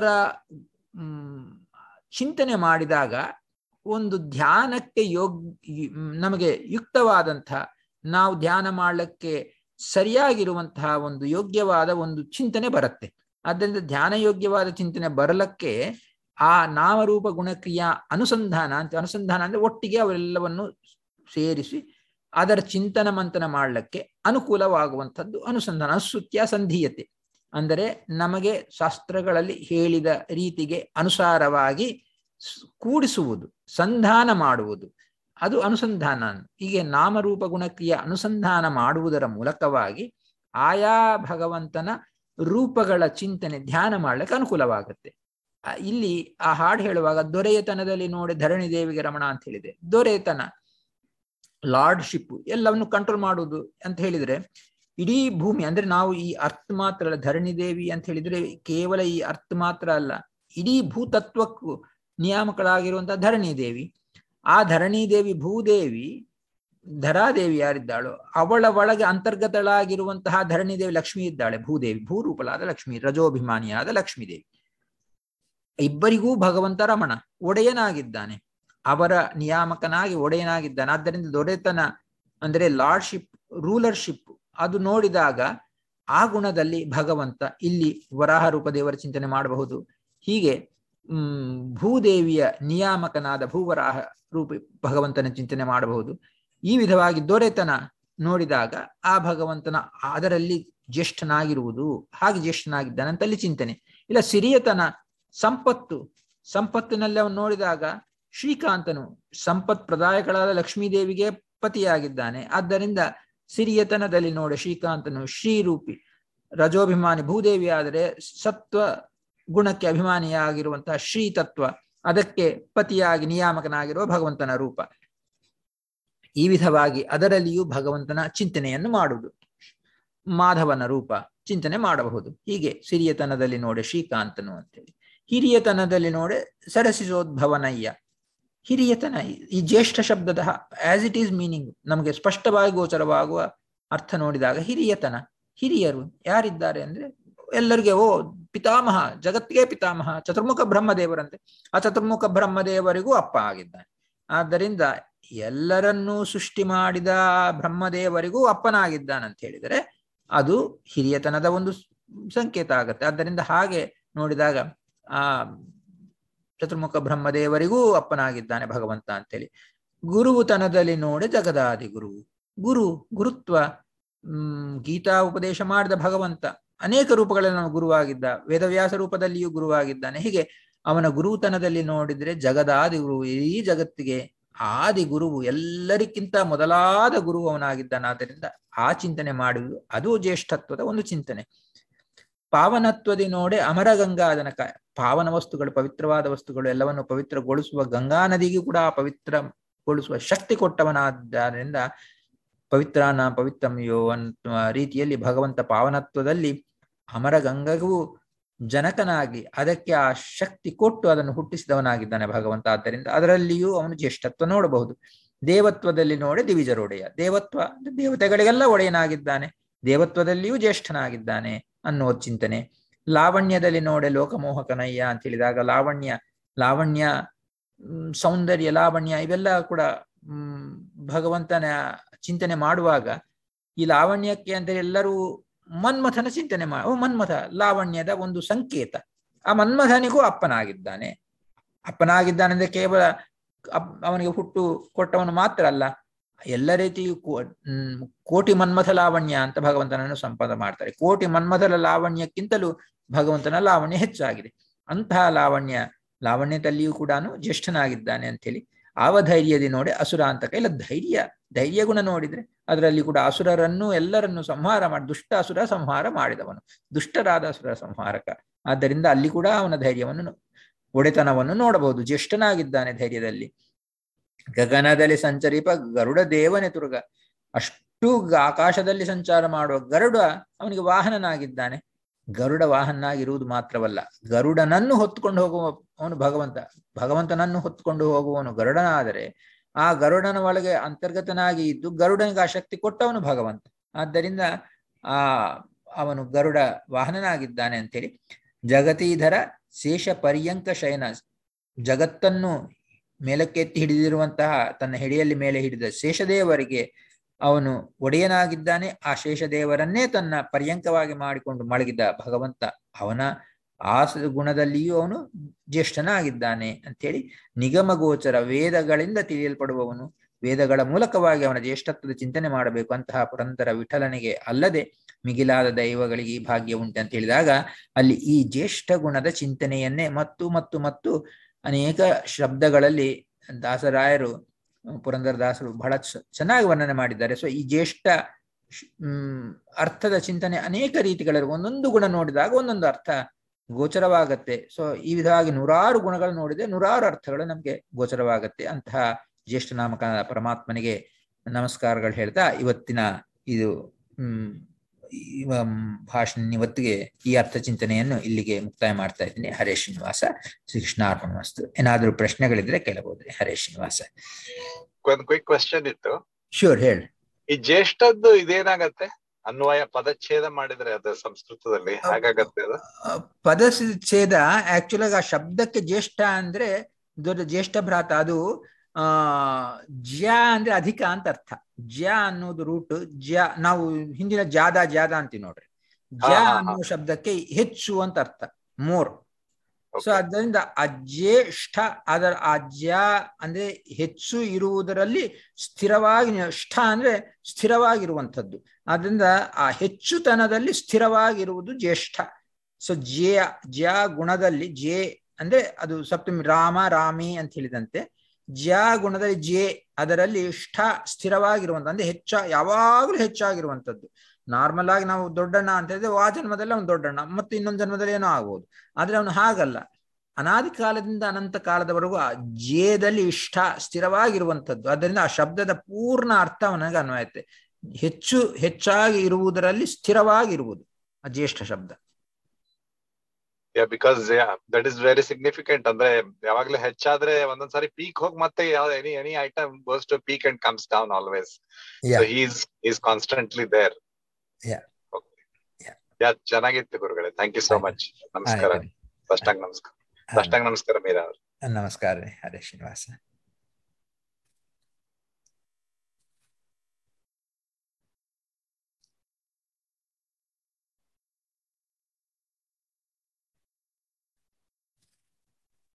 ಹ್ಮ್, ಚಿಂತನೆ ಮಾಡಿದಾಗ ಒಂದು ಧ್ಯಾನಕ್ಕೆ ಯೋಗ್ ನಮಗೆ ಯುಕ್ತವಾದಂಥ ನಾವು ಧ್ಯಾನ ಮಾಡಲಿಕ್ಕೆ ಸರಿಯಾಗಿರುವಂತಹ ಒಂದು ಯೋಗ್ಯವಾದ ಒಂದು ಚಿಂತನೆ ಬರುತ್ತೆ ಆದ್ದರಿಂದ ಧ್ಯಾನ ಯೋಗ್ಯವಾದ ಚಿಂತನೆ ಬರಲಕ್ಕೆ ಆ ನಾಮರೂಪ ಗುಣಕ್ರಿಯಾ ಅನುಸಂಧಾನ ಅಂತ ಅನುಸಂಧಾನ ಅಂದ್ರೆ ಒಟ್ಟಿಗೆ ಅವೆಲ್ಲವನ್ನು ಸೇರಿಸಿ ಅದರ ಚಿಂತನ ಮಂಥನ ಮಾಡಲಿಕ್ಕೆ ಅನುಕೂಲವಾಗುವಂಥದ್ದು ಅನುಸಂಧಾನ ಅನುಸೃತ್ಯ ಸಂಧೀಯತೆ ಅಂದರೆ ನಮಗೆ ಶಾಸ್ತ್ರಗಳಲ್ಲಿ ಹೇಳಿದ ರೀತಿಗೆ ಅನುಸಾರವಾಗಿ ಸ್- ಕೂಡಿಸುವುದು ಸಂಧಾನ ಮಾಡುವುದು ಅದು ಅನುಸಂಧಾನ ಹೀಗೆ ನಾಮರೂಪ ಗುಣಕ್ರಿಯೆ ಅನುಸಂಧಾನ ಮಾಡುವುದರ ಮೂಲಕವಾಗಿ ಆಯಾ ಭಗವಂತನ ರೂಪಗಳ ಚಿಂತನೆ ಧ್ಯಾನ ಮಾಡ್ಲಿಕ್ಕೆ ಅನುಕೂಲವಾಗುತ್ತೆ ಆ, ಇಲ್ಲಿ ಆ ಹಾಡು ಹೇಳುವಾಗ ದೊರೆಯತನದಲ್ಲಿ ನೋಡಿ ಧರಣಿ ದೇವಿಗೆ ರಮಣ ಅಂತ ಹೇಳಿದೆ ದೊರೆಯತನ ಲಾರ್ಡ್ಶಿಪ್ ಎಲ್ಲವನ್ನು ಕಂಟ್ರೋಲ್ ಮಾಡುವುದು ಅಂತ ಹೇಳಿದ್ರೆ ಇಡೀ ಭೂಮಿ ಅಂದ್ರೆ ನಾವು ಈ ಅರ್ಥ ಮಾತ್ರ ಅಲ್ಲ ಧರಣಿ ದೇವಿ ಅಂತ ಹೇಳಿದ್ರೆ ಕೇವಲ ಈ ಅರ್ಥ ಮಾತ್ರ ಅಲ್ಲ ಇಡೀ ಭೂತತ್ವಕ್ಕೂ ನಿಯಾಮಕಳಾಗಿರುವಂತಹ ಧರಣಿ ದೇವಿ ಆ ಧರಣಿ ದೇವಿ ಭೂದೇವಿ ಧರಾದೇವಿ ಯಾರಿದ್ದಾಳೋ ಅವಳ ಒಳಗೆ ಅಂತರ್ಗತಳಾಗಿರುವಂತಹ ಧರಣಿ ದೇವಿ ಲಕ್ಷ್ಮಿ ಇದ್ದಾಳೆ ಭೂದೇವಿ ಭೂರೂಪಳಾದ ಲಕ್ಷ್ಮಿ ರಜೋಭಿಮಾನಿಯಾದ ಲಕ್ಷ್ಮೀದೇವಿ ಇಬ್ಬರಿಗೂ ಭಗವಂತ ರಮಣ ಒಡೆಯನಾಗಿದ್ದಾನೆ ಅವರ ನಿಯಾಮಕನಾಗಿ ಒಡೆಯನಾಗಿದ್ದಾನೆ ಆದ್ದರಿಂದ ದೊರೆತನ ಅಂದ್ರೆ ಲಾರ್ಡ್ಶಿಪ್ ರೂಲರ್ಶಿಪ್ ಅದು ನೋಡಿದಾಗ ಆ ಗುಣದಲ್ಲಿ ಭಗವಂತ ಇಲ್ಲಿ ವರಾಹ ರೂಪ ದೇವರ ಚಿಂತನೆ ಮಾಡಬಹುದು ಹೀಗೆ ಹ್ಮ್ ಭೂದೇವಿಯ ನಿಯಾಮಕನಾದ ಭೂವರಾಹ ರೂಪ ಭಗವಂತನ ಚಿಂತನೆ ಮಾಡಬಹುದು ಈ ವಿಧವಾಗಿ ದೊರೆತನ ನೋಡಿದಾಗ ಆ ಭಗವಂತನ ಅದರಲ್ಲಿ ಜ್ಯೇಷ್ಠನಾಗಿರುವುದು ಹಾಗೆ ಜ್ಯೇಷ್ಠನಾಗಿದ್ದಾನೆ ಅಂತ ಅಲ್ಲಿ ಚಿಂತನೆ ಇಲ್ಲ ಸಿರಿಯತನ ಸಂಪತ್ತು ಸಂಪತ್ತಿನಲ್ಲಿ ಅವನು ನೋಡಿದಾಗ ಶ್ರೀಕಾಂತನು ಸಂಪತ್ ಪ್ರದಾಯಗಳಾದ ಲಕ್ಷ್ಮೀದೇವಿಗೆ ಪತಿಯಾಗಿದ್ದಾನೆ ಆದ್ದರಿಂದ ಸಿರಿಯತನದಲ್ಲಿ ನೋಡಿ ಶ್ರೀಕಾಂತನು ಶ್ರೀರೂಪಿ ರಜೋಭಿಮಾನಿ ಭೂದೇವಿ ಆದರೆ ಸತ್ವ ಗುಣಕ್ಕೆ ಅಭಿಮಾನಿಯಾಗಿರುವಂತಹ ಶ್ರೀ ತತ್ವ ಅದಕ್ಕೆ ಪತಿಯಾಗಿ ನಿಯಾಮಕನಾಗಿರುವ ಭಗವಂತನ ರೂಪ ಈ ವಿಧವಾಗಿ ಅದರಲ್ಲಿಯೂ ಭಗವಂತನ ಚಿಂತನೆಯನ್ನು ಮಾಡುವುದು ಮಾಧವನ ರೂಪ ಚಿಂತನೆ ಮಾಡಬಹುದು ಹೀಗೆ ಸಿರಿಯತನದಲ್ಲಿ ನೋಡೆ ಶ್ರೀಕಾಂತನು ಅಂತೇಳಿ ಹಿರಿಯತನದಲ್ಲಿ ನೋಡೆ ಸರಸಿಸೋದ್ಭವನಯ್ಯ ಹಿರಿಯತನ ಈ ಜ್ಯೇಷ್ಠ ಶಬ್ದದ ಆಸ್ ಇಟ್ ಈಸ್ ಮೀನಿಂಗ್ ನಮಗೆ ಸ್ಪಷ್ಟವಾಗಿ ಗೋಚರವಾಗುವ ಅರ್ಥ ನೋಡಿದಾಗ ಹಿರಿಯತನ ಹಿರಿಯರು ಯಾರಿದ್ದಾರೆ ಅಂದ್ರೆ ಎಲ್ಲರಿಗೆ ಓ ಪಿತಾಮಹ ಜಗತ್ತಿಗೆ ಪಿತಾಮಹ ಚತುರ್ಮುಖ ಬ್ರಹ್ಮದೇವರಂತೆ ಆ ಚತುರ್ಮುಖ ಬ್ರಹ್ಮದೇವರಿಗೂ ಅಪ್ಪ ಆಗಿದ್ದಾನೆ ಆದ್ದರಿಂದ ಎಲ್ಲರನ್ನೂ ಸೃಷ್ಟಿ ಮಾಡಿದ ಬ್ರಹ್ಮದೇವರಿಗೂ ಅಪ್ಪನಾಗಿದ್ದಾನಂತ ಹೇಳಿದರೆ ಅದು ಹಿರಿಯತನದ ಒಂದು ಸಂಕೇತ ಆಗತ್ತೆ ಆದ್ದರಿಂದ ಹಾಗೆ ನೋಡಿದಾಗ ಆ ಚತುರ್ಮುಖ ಬ್ರಹ್ಮದೇವರಿಗೂ ಅಪ್ಪನಾಗಿದ್ದಾನೆ ಭಗವಂತ ಅಂತೇಳಿ ಗುರುವುತನದಲ್ಲಿ ನೋಡಿ ಜಗದಾದಿ ಗುರು ಗುರು ಗುರುತ್ವ ಹ್ಮ್ ಗೀತಾ ಉಪದೇಶ ಮಾಡಿದ ಭಗವಂತ ಅನೇಕ ರೂಪಗಳಲ್ಲಿ ನಾವು ಗುರುವಾಗಿದ್ದ ವೇದವ್ಯಾಸ ರೂಪದಲ್ಲಿಯೂ ಗುರುವಾಗಿದ್ದಾನೆ ಹೀಗೆ ಅವನ ಗುರುತನದಲ್ಲಿ ನೋಡಿದ್ರೆ ಜಗದಾದಿ ಗುರು ಈ ಜಗತ್ತಿಗೆ ಆದಿ ಗುರುವು ಎಲ್ಲರಿಗಿಂತ ಮೊದಲಾದ ಗುರು ಅವನಾಗಿದ್ದಾನೆ ಆದ್ದರಿಂದ ಆ ಚಿಂತನೆ ಮಾಡುವುದು ಅದು ಜ್ಯೇಷ್ಠತ್ವದ ಒಂದು ಚಿಂತನೆ ಪಾವನತ್ವದಿ ನೋಡೆ ಅಮರ ಗಂಗಾಧನಕ ಪಾವನ ವಸ್ತುಗಳು ಪವಿತ್ರವಾದ ವಸ್ತುಗಳು ಎಲ್ಲವನ್ನು ಪವಿತ್ರಗೊಳಿಸುವ ಗಂಗಾ ನದಿಗೂ ಕೂಡ ಪವಿತ್ರಗೊಳಿಸುವ ಶಕ್ತಿ ಕೊಟ್ಟವನಾದ್ದರಿಂದ ಪವಿತ್ರಾನ ಪವಿತ್ರಮಯೋ ಅನ್ನುವ ರೀತಿಯಲ್ಲಿ ಭಗವಂತ ಪಾವನತ್ವದಲ್ಲಿ ಅಮರ ಗಂಗಗೂ ಜನಕನಾಗಿ ಅದಕ್ಕೆ ಆ ಶಕ್ತಿ ಕೊಟ್ಟು ಅದನ್ನು ಹುಟ್ಟಿಸಿದವನಾಗಿದ್ದಾನೆ ಭಗವಂತ ಆದ್ದರಿಂದ ಅದರಲ್ಲಿಯೂ ಅವನು ಜ್ಯೇಷ್ಠತ್ವ ನೋಡಬಹುದು ದೇವತ್ವದಲ್ಲಿ ನೋಡಿ ದಿವಿಜರೊಡೆಯ ದೇವತ್ವ ಅಂದ್ರೆ ದೇವತೆಗಳಿಗೆಲ್ಲ ಒಡೆಯನಾಗಿದ್ದಾನೆ ದೇವತ್ವದಲ್ಲಿಯೂ ಜ್ಯೇಷ್ಠನಾಗಿದ್ದಾನೆ ಅನ್ನೋ ಚಿಂತನೆ ಲಾವಣ್ಯದಲ್ಲಿ ನೋಡೆ ಲೋಕಮೋಹಕನಯ್ಯ ಅಂತ ಹೇಳಿದಾಗ ಲಾವಣ್ಯ ಲಾವಣ್ಯ ಸೌಂದರ್ಯ ಲಾವಣ್ಯ ಇವೆಲ್ಲ ಕೂಡ ಹ್ಮ್ ಭಗವಂತನ ಚಿಂತನೆ ಮಾಡುವಾಗ ಈ ಲಾವಣ್ಯಕ್ಕೆ ಅಂತ ಎಲ್ಲರೂ ಮನ್ಮಥನ ಚಿಂತನೆ ಮಾ ಓ ಮನ್ಮಥ ಲಾವಣ್ಯದ ಒಂದು ಸಂಕೇತ ಆ ಮನ್ಮಥನಿಗೂ ಅಪ್ಪನಾಗಿದ್ದಾನೆ ಅಪ್ಪನಾಗಿದ್ದಾನೆ ಅಂದ್ರೆ ಕೇವಲ ಅವನಿಗೆ ಹುಟ್ಟು ಕೊಟ್ಟವನು ಮಾತ್ರ ಅಲ್ಲ ಎಲ್ಲ ರೀತಿಯೂ ಕೋಟಿ ಮನ್ಮಥ ಲಾವಣ್ಯ ಅಂತ ಭಗವಂತನನ್ನು ಸಂಪಾದ ಮಾಡ್ತಾರೆ ಕೋಟಿ ಮನ್ಮಥನ ಲಾವಣ್ಯಕ್ಕಿಂತಲೂ ಭಗವಂತನ ಲಾವಣ್ಯ ಹೆಚ್ಚಾಗಿದೆ ಅಂತಹ ಲಾವಣ್ಯ ಲಾವಣ್ಯದಲ್ಲಿಯೂ ಕೂಡ ಜ್ಯೇಷ್ಠನಾಗಿದ್ದಾನೆ ಅಂತೇಳಿ ಆವ ಧೈರ್ಯದಿ ನೋಡಿ ಅಸುರ ಅಂತ ಇಲ್ಲ ಧೈರ್ಯ ಧೈರ್ಯ ಗುಣ ನೋಡಿದ್ರೆ ಅದರಲ್ಲಿ ಕೂಡ ಅಸುರರನ್ನು ಎಲ್ಲರನ್ನು ಸಂಹಾರ ಮಾಡಿ ದುಷ್ಟ ಅಸುರ ಸಂಹಾರ ಮಾಡಿದವನು ದುಷ್ಟರಾದ ಅಸುರ ಸಂಹಾರಕ ಆದ್ದರಿಂದ ಅಲ್ಲಿ ಕೂಡ ಅವನ ಧೈರ್ಯವನ್ನು ಒಡೆತನವನ್ನು ನೋಡಬಹುದು ಜ್ಯೇಷ್ಠನಾಗಿದ್ದಾನೆ ಧೈರ್ಯದಲ್ಲಿ ಗಗನದಲ್ಲಿ ಸಂಚರಿಪ ಗರುಡ ದೇವನೇ ತುರ್ಗ ಅಷ್ಟು ಆಕಾಶದಲ್ಲಿ ಸಂಚಾರ ಮಾಡುವ ಗರುಡ ಅವನಿಗೆ ವಾಹನನಾಗಿದ್ದಾನೆ ಗರುಡ ವಾಹನಾಗಿರುವುದು ಮಾತ್ರವಲ್ಲ ಗರುಡನನ್ನು ಹೊತ್ತುಕೊಂಡು ಹೋಗುವ ಅವನು ಭಗವಂತ ಭಗವಂತನನ್ನು ಹೊತ್ಕೊಂಡು ಹೋಗುವವನು ಗರುಡನಾದರೆ ಆ ಗರುಡನ ಒಳಗೆ ಅಂತರ್ಗತನಾಗಿ ಇದ್ದು ಗರುಡನಿಗೆ ಆ ಶಕ್ತಿ ಕೊಟ್ಟವನು ಭಗವಂತ ಆದ್ದರಿಂದ ಆ ಅವನು ಗರುಡ ವಾಹನನಾಗಿದ್ದಾನೆ ಅಂತೇಳಿ ಜಗತೀಧರ ಶೇಷ ಪರ್ಯಂಕ ಶಯನ ಜಗತ್ತನ್ನು ಮೇಲಕ್ಕೆತ್ತಿ ಹಿಡಿದಿರುವಂತಹ ತನ್ನ ಹೆಡೆಯಲ್ಲಿ ಮೇಲೆ ಹಿಡಿದ ಶೇಷದೇವರಿಗೆ ಅವನು ಒಡೆಯನಾಗಿದ್ದಾನೆ ಆ ಶೇಷದೇವರನ್ನೇ ತನ್ನ ಪರ್ಯಂಕವಾಗಿ ಮಾಡಿಕೊಂಡು ಮಲಗಿದ ಭಗವಂತ ಅವನ ಆ ಗುಣದಲ್ಲಿಯೂ ಅವನು ಜ್ಯೇಷ್ಠನಾಗಿದ್ದಾನೆ ಅಂತೇಳಿ ನಿಗಮಗೋಚರ ವೇದಗಳಿಂದ ತಿಳಿಯಲ್ಪಡುವವನು ವೇದಗಳ ಮೂಲಕವಾಗಿ ಅವನ ಜ್ಯೇಷ್ಠತ್ವದ ಚಿಂತನೆ ಮಾಡಬೇಕು ಅಂತಹ ಪುರಂದರ ವಿಠಲನಿಗೆ ಅಲ್ಲದೆ ಮಿಗಿಲಾದ ದೈವಗಳಿಗೆ ಈ ಭಾಗ್ಯ ಉಂಟು ಅಂತ ಹೇಳಿದಾಗ ಅಲ್ಲಿ ಈ ಜ್ಯೇಷ್ಠ ಗುಣದ ಚಿಂತನೆಯನ್ನೇ ಮತ್ತು ಮತ್ತು ಮತ್ತು ಅನೇಕ ಶಬ್ದಗಳಲ್ಲಿ ದಾಸರಾಯರು ಪುರಂದರದಾಸರು ಬಹಳ ಚೆನ್ನಾಗಿ ವರ್ಣನೆ ಮಾಡಿದ್ದಾರೆ ಸೊ ಈ ಜ್ಯೇಷ್ಠ ಹ್ಮ್ ಅರ್ಥದ ಚಿಂತನೆ ಅನೇಕ ರೀತಿಗಳಲ್ಲಿ ಒಂದೊಂದು ಗುಣ ನೋಡಿದಾಗ ಒಂದೊಂದು ಅರ್ಥ ಗೋಚರವಾಗತ್ತೆ ಸೊ ಈ ವಿಧವಾಗಿ ನೂರಾರು ಗುಣಗಳು ನೋಡಿದ್ರೆ ನೂರಾರು ಅರ್ಥಗಳು ನಮ್ಗೆ ಗೋಚರವಾಗತ್ತೆ ಅಂತಹ ಜ್ಯೇಷ್ಠ ನಾಮಕ ಪರಮಾತ್ಮನಿಗೆ ನಮಸ್ಕಾರಗಳು ಹೇಳ್ತಾ ಇವತ್ತಿನ ಇದು ಹ್ಮ್ ಭಾಷಣ ಇವತ್ತಿಗೆ ಈ ಅರ್ಥ ಚಿಂತನೆಯನ್ನು ಇಲ್ಲಿಗೆ ಮುಕ್ತಾಯ ಮಾಡ್ತಾ ಇದ್ದೀನಿ ಹರೇ ಶ್ರೀನಿವಾಸ ಶ್ರೀಕೃಷ್ಣಾರ್ಪಣ ವಸ್ತು ಏನಾದ್ರೂ ಪ್ರಶ್ನೆಗಳಿದ್ರೆ ಕೇಳಬಹುದ್ರಿ ಹರೇ ಶ್ರೀನಿವಾಸ
ಒಂದು ಕ್ವಿಕ್ ಕ್ವಶನ್ ಇತ್ತು
ಶೂರ್ ಹೇಳಿ
ಈ ಜ್ಯೇಷ್ಠದ್ದು ಇದೇನಾಗತ್ತೆ ಅನ್ವಯ ಪದಚ್ಛೇದ ಮಾಡಿದ್ರೆ ಅದು ಸಂಸ್ಕೃತದಲ್ಲಿ ಹಾಗಾಗತ್ತೆ ಅದು
ಪದಚ್ಛೇದ ಆಕ್ಚುಲ್ ಆಗಿ ಆ ಶಬ್ದಕ್ಕೆ ಜ್ಯೇಷ್ಠ ಅಂದ್ರೆ ದೊಡ್ಡ ಜ್ಯೇಷ್ಠ ಭ್ರಾತ ಅದು ಆ ಜ್ಯ ಅಂದ್ರೆ ಅಧಿಕ ಅಂತ ಅರ್ಥ ಜ್ಯ ಅನ್ನೋದು ರೂಟ್ ಜ್ಯ ನಾವು ಹಿಂದಿನ ಜಾದ ಜಾದ ಅಂತೀವಿ ನೋಡ್ರಿ ಜ್ಯ ಅನ್ನೋ ಶಬ್ದಕ್ಕೆ ಹೆಚ್ಚು ಅಂತ ಅರ್ಥ ಮೋರ್ ಸೊ ಅದರಿಂದ ಅಜ್ಯೇಷ್ಠ ಅದರ ಅಜ್ಯ ಅಂದ್ರೆ ಹೆಚ್ಚು ಇರುವುದರಲ್ಲಿ ಸ್ಥಿರವಾಗಿ ಷ್ಠ ಅಂದ್ರೆ ಸ್ಥಿರವಾಗಿರುವಂಥದ್ದು ಆದ್ರಿಂದ ಆ ಹೆಚ್ಚುತನದಲ್ಲಿ ಸ್ಥಿರವಾಗಿರುವುದು ಜ್ಯೇಷ್ಠ ಸೊ ಜ್ಯ ಜ್ಯ ಗುಣದಲ್ಲಿ ಜೇ ಅಂದ್ರೆ ಅದು ಸಪ್ತಮಿ ರಾಮ ರಾಮಿ ಅಂತ ಹೇಳಿದಂತೆ ಜ್ಯ ಗುಣದಲ್ಲಿ ಜೇ ಅದರಲ್ಲಿ ಷ್ಠ ಸ್ಥಿರವಾಗಿರುವಂತ ಅಂದ್ರೆ ಹೆಚ್ಚ ಯಾವಾಗಲೂ ಹೆಚ್ಚಾಗಿರುವಂಥದ್ದು ನಾರ್ಮಲ್ ಆಗಿ ನಾವು ದೊಡ್ಡಣ್ಣ ಅಂತ ಹೇಳಿದ್ರೆ ಆ ಜನ್ಮದಲ್ಲಿ ಅವನು ದೊಡ್ಡಣ್ಣ ಮತ್ತು ಇನ್ನೊಂದು ಜನ್ಮದಲ್ಲಿ ಏನೋ ಆಗ್ಬೋದು ಆದ್ರೆ ಅವನು ಹಾಗಲ್ಲ ಅನಾದಿ ಕಾಲದಿಂದ ಅನಂತ ಕಾಲದವರೆಗೂ ಆ ಜೇದಲ್ಲಿ ಇಷ್ಟ ಸ್ಥಿರವಾಗಿರುವಂಥದ್ದು ಅದರಿಂದ ಆ ಶಬ್ದದ ಪೂರ್ಣ ಅರ್ಥ ಅವನಿಗೆ ಅನ್ವಯತೆ ಹೆಚ್ಚು ಹೆಚ್ಚಾಗಿ ಇರುವುದರಲ್ಲಿ ಸ್ಥಿರವಾಗಿರುವುದು ಆ ಜ್ಯೇಷ್ಠ ಶಬ್ದ
because that is very significant ಅಂದ್ರೆ ಯಾವಾಗ್ಲೂ ಹೆಚ್ಚಾದ್ರೆ ಒಂದೊಂದ್ಸಾರಿ ಪೀಕ್ ಹೋಗಿ ಮತ್ತೆ any any item goes to peak and comes down always is is constantly there yeah ಚೆನ್ನಾಗಿತ್ತು ಗುರುಗಳೇ ಥ್ಯಾಂಕ್ ಯು ಸೋ ಮಚ್ ನಮಸ್ಕಾರ ಫಸ್ಟ್ ನಮಸ್ಕಾರ ಫಸ್ಟ್ ನಮಸ್ಕಾರ ಮೀರಾ
ನಮಸ್ಕಾರ ರೀ ಹರೇ ಶ್ರೀನಿವಾಸ